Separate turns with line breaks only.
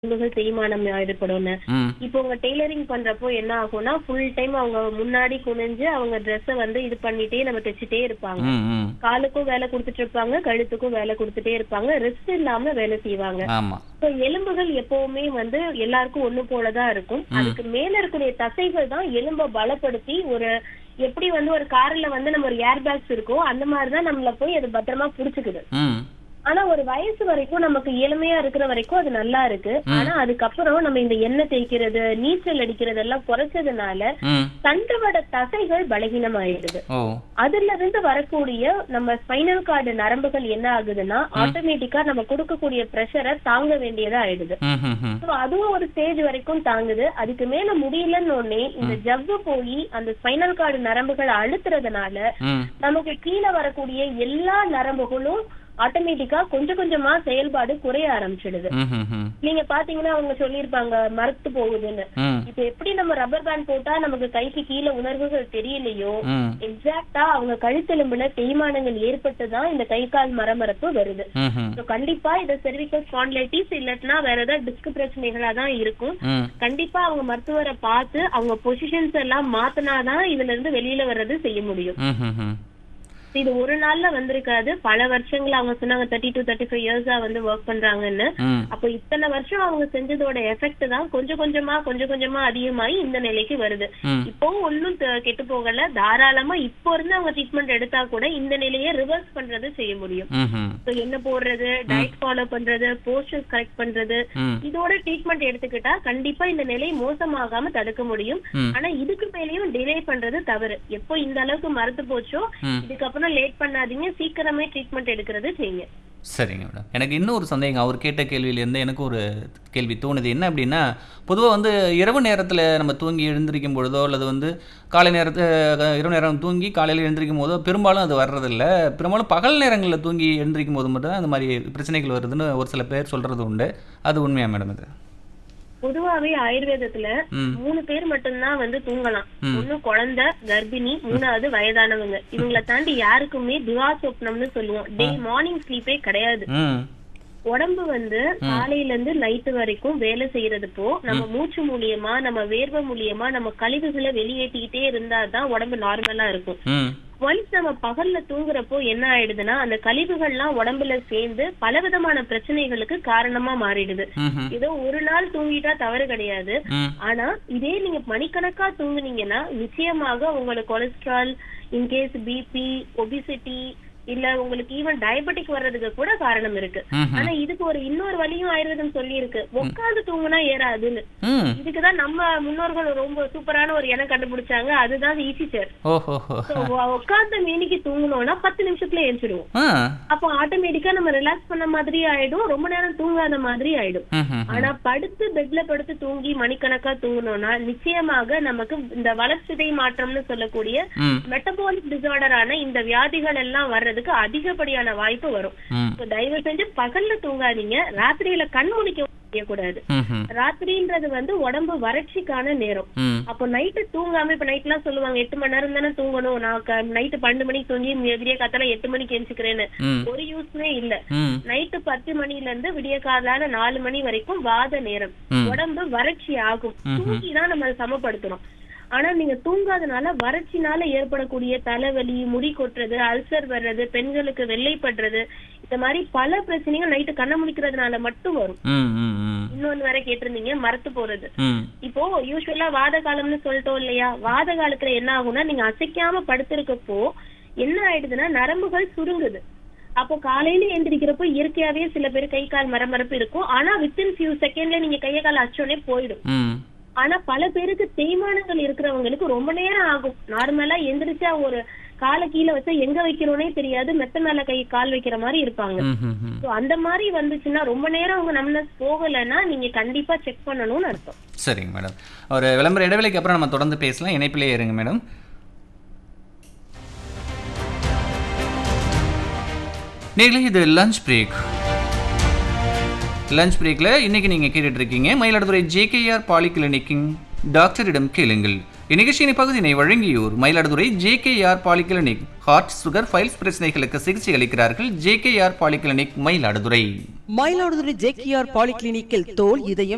எலும்புகள் தேய்மானம் ஏற்படும்னு
ம்
இப்போ உங்க டெய்லரிங் பண்றப்போ என்ன ஆகும்னா ஃபுல் டைம் அவங்க முன்னாடி குனிஞ்சு அவங்க ட்ரெஸ்ஸ வந்து இது பண்ணிட்டே நம்ம தைச்சிட்டே இருப்பாங்க
ம் ம்
காலுக்கும் வேலை கொடுத்துட்டு இருப்பாங்க கழுத்துக்கும் வேலை கொடுத்துட்டே இருப்பாங்க ரெஸ்ட் இல்லாம வேலை செய்வாங்க
ஆமாம்
So, எலும்புகள் எப்பவுமே வந்து எல்லாருக்கும் ஒண்ணு போலதான் இருக்கும் அதுக்கு மேல இருக்கக்கூடிய தசைகள் தான் எலும்ப பலப்படுத்தி ஒரு எப்படி வந்து ஒரு கார்ல வந்து நம்ம ஒரு ஏர் பேக்ஸ் இருக்கோ அந்த மாதிரிதான் நம்மள போய் அது பத்திரமா புடிச்சுக்குது
ம்
ஆனா ஒரு வயசு வரைக்கும் நமக்கு இளமையா இருக்கிற வரைக்கும் அது நல்லா இருக்கு ஆனா அதுக்கப்புறம் நம்ம இந்த எண்ணெய் தேய்க்கிறது நீச்சல் அடிக்கிறது எல்லாம் குறைச்சதுனால
ம்
தண்டுவட தசைகள் பலகீனமாயிடுது
ஓ
அதுல இருந்து வரக்கூடிய நம்ம ஸ்பைனல் கார்டு நரம்புகள் என்ன ஆகுதுன்னா ஆட்டோமேட்டிக்கா நம்ம கொடுக்கக்கூடிய பிரஷரை தாங்க வேண்டியதா ஆயிடுது
ம் ம் ம்
So, அதுவும் ஒரு ஸ்டேஜ் வரைக்கும் தாங்குது அதுக்கு மேல முடியலன்னு உடனே இந்த ஜவ்வு போய் அந்த ஸ்பைனல் கார்டு நரம்புகளை அழுத்துறதுனால
ம்
நமக்கு கீழே வரக்கூடிய எல்லா நரம்புகளும் ஆட்டோமேட்டிக்கா கொஞ்சம் கொஞ்சமா செயல்பாடு குறைய ஆரம்பிச்சிடுது
ம் ம் ம்
நீங்க பாத்தீங்கன்னா அவங்க சொல்லியிருப்பாங்க மரத்து போகுதுன்னு
ம்
இப்ப எப்படி நம்ம ரப்பர் பேண்ட் போட்டா நமக்கு கைக்கு கீழே உணர்வுகள் தெரியலையோ
ம்
எக்ஸாக்டா அவங்க கழுத்தெலும்புல தேய்மானங்கள் ஏற்பட்டுதான் இந்த கை கால் மரமரப்பு வருது
ம் ம்
So, கண்டிப்பா இது செர்விக்கல் ஸ்பான்லைட்டிஸ் இல்லட்னா வேற ஏதாவது டிஸ்க் பிரச்சனைகளா தான் இருக்கும்
ம்
கண்டிப்பா அவங்க மருத்துவரை பார்த்து அவங்க பொசிஷன்ஸ் எல்லாம் மாத்தினாதான் இதுல இருந்து வெளியில வர்றது செய்ய முடியும்
ம் ம் ம்
இது ஒரு நாள்ல வந்திருக்காது பல வருஷங்கள் அவங்க சொன்னாங்க தேர்ட்டி டு தேர்ட்டி ஃபைவ் இயர்ஸா வந்து ஒர்க் பண்றாங்கன்னு
ம்
அப்போ இத்தனை வருஷம் அவங்க செஞ்சதோட எஃபெக்ட் தான் கொஞ்சம் கொஞ்சமா கொஞ்சம் கொஞ்சமா அதிகமாகி இந்த நிலைக்கு வருது
ம்
இப்போ ஒன்னும் கெட்டு போகல தாராளமா இப்போ இருந்து அவங்க ட்ரீட்மெண்ட் எடுத்தா கூட இந்த நிலையை ரிவர்ஸ் பண்றது செய்ய முடியும்
ம் ம்
So, என்ன போடுறது டயட் ஃபாலோ பண்றது போஸ்டர்ஸ் கரெக்ட் பண்றது
ம்
இதோட ட்ரீட்மெண்ட் எடுத்துக்கிட்டா கண்டிப்பா இந்த நிலை மோசமாகாம தடுக்க முடியும்
ம்.
ஆனா இதுக்கு மேலேயும் டிலே பண்றது தவறு எப்போ இந்த அளவுக்கு மறுத்து போச்சோ
ம்.
இதுக்கப்புறம் லேட் பண்ணாதீங்க சீக்கிரமே ட்ரீட்மெண்ட் எடுக்கிறது செய்யுங்க
சரிங்க மேடம் எனக்கு இன்னொரு சந்தேகம் அவர் கேட்ட கேள்வியிலேருந்து எனக்கு ஒரு கேள்வி தோணுது என்ன அப்படின்னா பொதுவாக வந்து இரவு நேரத்தில் நம்ம தூங்கி எழுந்திருக்கும் பொழுதோ அல்லது வந்து காலை நேரத்து இரவு நேரம் தூங்கி காலையில் எழுந்திருக்கும் போதோ பெரும்பாலும் அது வர்றதில்ல பெரும்பாலும் பகல் நேரங்களில் தூங்கி எழுந்திருக்கும் போது மட்டும் அந்த மாதிரி பிரச்சனைகள் வருதுன்னு ஒரு சில பேர் சொல்கிறது உண்டு அது உண்மையா மேடம் இது
பொதுவாவே ஆயுர்வேதத்துல
ம்
மூணு பேர் மட்டும்தான் வந்து தூங்கலாம் ஒண்ணு குழந்தை கர்ப்பிணி மூணாவது வயதானவங்க இவங்களை தாண்டி யாருக்குமே திவா சொப்னம்னு சொல்லுவோம் டே மார்னிங் ஸ்லீப்பே கிடையாது
ம்
உடம்பு வந்து காலையில இருந்து நைட்டு வரைக்கும் வேலை செய்யறதுப்போ நம்ம மூச்சு மூலியமா நம்ம வேர்வை மூலியமா நம்ம கழிவுகளை வெளியேற்றிக்கிட்டே இருந்தாதான் உடம்பு நார்மலா இருக்கும்
ம்
ஒன்ஸ் நம்ம பகல்ல தூங்குறப்போ என்ன ஆயிடுதுன்னா அந்த கழிவுகள்லாம் உடம்புல சேர்ந்து பலவிதமான பிரச்சனைகளுக்கு காரணமா மாறிடுது
ம்
ஏதோ ஒரு நாள் தூங்கிட்டா தவறு கிடையாது
ம்
ஆனா இதே நீங்க மணிக்கணக்கா தூங்குனீங்கன்னா நிச்சயமாக உங்களுக்கு கொலஸ்ட்ரால் இன்கேஸ் பிபி ஒபிசிட்டி இல்ல உங்களுக்கு ஈவன் டயபெட்டிக் வர்றதுக்கு கூட காரணம் இருக்கு
ம்
ஆனா இதுக்கு ஒரு இன்னொரு வழியும் ஆயுர்வேதம் சொல்லி இருக்கு உட்கார்ந்து தூங்குனா ஏறாதுன்னு
ம்
இதுக்குதான் நம்ம முன்னோர்கள் ரொம்ப சூப்பரான ஒரு இனம் கண்டுபிடிச்சாங்க அதுதான் ஈஸி சேர்
ஓஹோ
உட்கார்ந்த மேனிக்கு தூங்கணும்னா பத்து நிமிஷத்துல ஏஞ்சிடுவோம்
ஆ
அப்போ ஆட்டோமேட்டிக்கா நம்ம ரிலாக்ஸ் பண்ண மாதிரி ஆயிடும் ரொம்ப நேரம் தூங்காத மாதிரி ஆயிடும்
ம் ம்
ஆனா படுத்து பெட்ல படுத்து தூங்கி மணிக்கணக்கா தூங்கணும்னா நிச்சயமாக நமக்கு இந்த வளர்ச்சிதை மாற்றம்னு சொல்லக்கூடிய
ம்
மெட்டபாலிக் டிசார்டரான இந்த வியாதிகள் எல்லாம் வர்றதுக்கு அதிகப்படியான வாய்ப்பு வரும்
ம்
So, தயவு செஞ்சு பகல்ல தூங்காதீங்க ராத்திரியில கண் முழிக்க செய்யக்கூடாது
ம் ம்
ராத்திரின்றது வந்து உடம்பு வறட்சிக்கான நேரம்
ம்
அப்போ நைட்டு தூங்காம இப்ப நைட் எல்லாம் சொல்லுவாங்க எட்டு மணி நேரம் தானே தூங்கணும் நான் நைட்டு பன்னெண்டு மணிக்கு தூங்கி விடிய காத்தால எட்டு மணிக்கு எந்திரிக்கிறேன்னு
ம்
ஒரு யூஸ்மே இல்ல
ம்
நைட்டு பத்து மணில இருந்து விடிய காலால நாலு மணி வரைக்கும் வாத நேரம்
ம்.
உடம்பு வறட்சி ஆகும் தூங்கி தான் நம்ம அதை சமப்படுத்துறோம் ஆனா நீங்க தூங்காதனால வறட்சினால ஏற்படக்கூடிய தலைவலி முடி கொட்டுறது அல்சர் வர்றது பெண்களுக்கு வெள்ளைப்படுறது இந்த மாதிரி பல பிரச்சனைகள் நைட்டு கண்ண முடிக்கிறதுனால மட்டும் வரும்
ம் ம் ம்
இன்னொன்னு வேற கேட்டிருந்தீங்க மரத்து போறது
ம்
இப்போ யூஸ்வலா வாத காலம்னு சொல்லிட்டோம் இல்லையா வாத காலத்துல என்ன ஆகும்னா நீங்க அசைக்காம படுத்திருக்கப்போ என்ன ஆயிடுதுன்னா நரம்புகள் சுருங்குது அப்போ காலையில எந்திரிக்கிறப்போ இயற்கையாவே சில பேர் கை கால் மரமரப்பு இருக்கும் ஆனா வித்தின் ஃபியூ செகண்ட்ல நீங்க கைய கால் அச்சோடனே போயிடும்
ம்
ஆனா பல பேருக்கு தேய்மானங்கள் இருக்கிறவங்களுக்கு ரொம்ப நேரம் ஆகும் நார்மலா எந்திரிச்சா ஒரு காலை கீழே வச்சா எங்க வைக்கிறோனே தெரியாது மெத்த மேல கை கால் வைக்கிற மாதிரி இருப்பாங்க
ம் ம் ம்
So, அந்த மாதிரி வந்துச்சுன்னா ரொம்ப நேரம் அவங்க நம்ம போகலைன்னா நீங்க கண்டிப்பா செக் பண்ணணும்னு அர்த்தம்
சரிங்க மேடம் ஒரு விளம்பர இடைவேளைக்கு அப்புறம் நம்ம தொடர்ந்து பேசலாம் இணைப்பிலே இருங்க மேடம் நீங்களே இது லஞ்ச் பிரேக் லஞ்ச் பிரேக்கில் இன்னைக்கு நீங்கள் கேட்டுட்டு இருக்கீங்க மயிலாடுதுறை ஜேகேஆர் பாலிகிளினிக்கின் டாக்டரிடம் கேளுங்கள் இந்நிகழ்ச்சியின் பகுதியினை வழங்கியோர் Mayiladuthurai JKR polyclinic heart sugar piles பிரச்சனைகளுக்கு சிகிச்சை அளிக்கிறார்கள் JKR polyclinic Mayiladuthurai
Mayiladuthurai JKR பாலிகிளினிக்கில் தோல் இதயம்